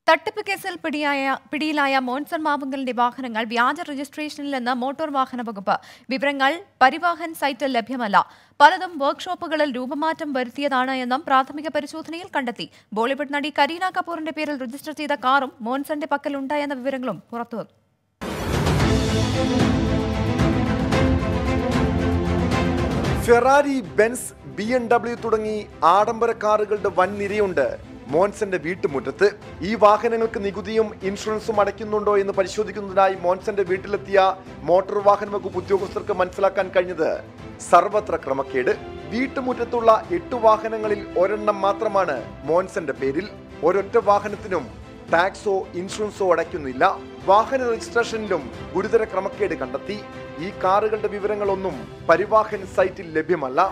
തട്ടിപ്പ് കേസിൽ പിടിയായ പിടിയിലായ മോൻസൺ മാവുങ്കലിന്റെ വാഹനങ്ങൾ വ്യാജ രജിസ്ട്രേഷനിൽ നിന്ന് മോട്ടോർ വാഹന വകുപ്പ് വിവരങ്ങൾ പരിവാഹൻ സൈറ്റിൽ ലഭ്യമല്ല പലതും വർക്ക്ഷോപ്പുകളിൽ രൂപമാറ്റം വരുത്തിയതാണ് എന്നും പ്രാഥമിക പരിശോധനയിൽ കണ്ടെത്തി ബോളിവുഡ് നടി കരീന കപൂറിന്റെ പേരിൽ രജിസ്റ്റർ ചെയ്ത കാറും മോൻസന്റെ പക്കലുണ്ടായെന്ന വിവരങ്ങളും പുറത്തുവന്നു Ferrari Benz B M W തുടങ്ങി ആഡംബര കാറുകളുടെ വൻ നിരയുണ്ട് മോൻസന്റെ വീട്ടുമുറ്റത്ത് ഈ വാഹനങ്ങൾക്ക് നികുതിയും ഇൻഷുറൻസും അടയ്ക്കുന്നുണ്ടോ എന്ന് പരിശോധിക്കുന്നതിനായി മോൻസന്റെ വീട്ടിലെത്തിയ മോട്ടോർ വാഹന വകുപ്പ് ഉദ്യോഗസ്ഥർക്ക് മനസ്സിലാക്കാൻ കഴിഞ്ഞത് സർവത്ര ക്രമക്കേട് വീട്ടുമുറ്റത്തുള്ള എട്ട് വാഹനങ്ങളിൽ ഒരെണ്ണം മാത്രമാണ് മോൻസന്റെ പേരിൽ ഒരൊറ്റ വാഹനത്തിനും ടാക്സോ ഇൻഷുറൻസോ അടയ്ക്കുന്നില്ല വാഹന രജിസ്ട്രേഷനിലും ഗുരുതര ക്രമക്കേട് കണ്ടെത്തി ഈ കാറുകളുടെ വിവരങ്ങളൊന്നും പരിവാഹൻ സൈറ്റിൽ ലഭ്യമല്ല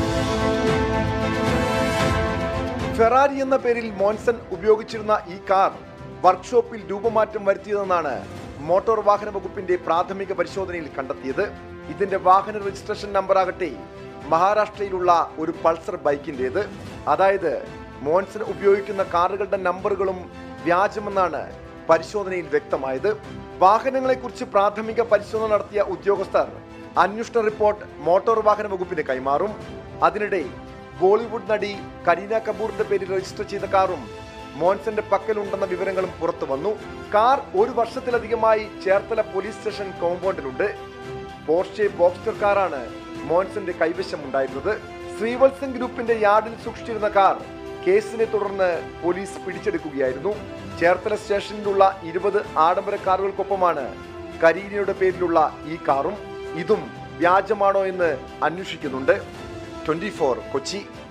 ഫെറാരി എന്ന പേരിൽ മോൻസൺ ഉപയോഗിച്ചിരുന്ന ഈ കാർ വർക്ക്ഷോപ്പിൽ രൂപമാറ്റം വരുത്തിയതെന്നാണ് മോട്ടോർ വാഹന വകുപ്പിന്റെ പ്രാഥമിക പരിശോധനയിൽ കണ്ടെത്തിയത് ഇതിന്റെ വാഹന രജിസ്ട്രേഷൻ നമ്പറാകട്ടെ മഹാരാഷ്ട്രയിലുള്ള ഒരു പൾസർ ബൈക്കിന്റേത് അതായത് മോൻസൺ ഉപയോഗിക്കുന്ന കാറുകളുടെ നമ്പറുകളും വ്യാജമെന്നാണ് പരിശോധനയിൽ വ്യക്തമായത് വാഹനങ്ങളെക്കുറിച്ച് പ്രാഥമിക പരിശോധന നടത്തിയ ഉദ്യോഗസ്ഥർ അന്വേഷണ റിപ്പോർട്ട് മോട്ടോർ വാഹന വകുപ്പിന് കൈമാറും അതിനിടെ ബോളിവുഡ് നടി കരീന കപൂറിന്റെ പേരിൽ രജിസ്റ്റർ ചെയ്ത കാറും മോൻസന്റെ പക്കലുണ്ടെന്ന വിവരങ്ങളും പുറത്തു വന്നു കാർ ഒരു വർഷത്തിലധികമായി ചേർത്തല പോലീസ് സ്റ്റേഷൻ കോമ്പൗണ്ടിലുണ്ട് പോർഷെ ബോക്സ്റ്റർ കാറാണ് മോൻസന്റെ കൈവശം ഉണ്ടായിരുന്നത് ശ്രീവത്സൻ ഗ്രൂപ്പിന്റെ യാർഡിൽ സൂക്ഷിച്ചിരുന്ന കാർ കേസിനെ തുടർന്ന് പോലീസ് പിടിച്ചെടുക്കുകയായിരുന്നു ചേർത്തല സ്റ്റേഷനിലുള്ള ഇരുപത് ആഡംബര കാറുകൾക്കൊപ്പമാണ് കരീനയുടെ പേരിലുള്ള ഈ കാറും ഇതും വ്യാജമാണോ എന്ന് അന്വേഷിക്കുന്നുണ്ട് ട്വന്റി കൊച്ചി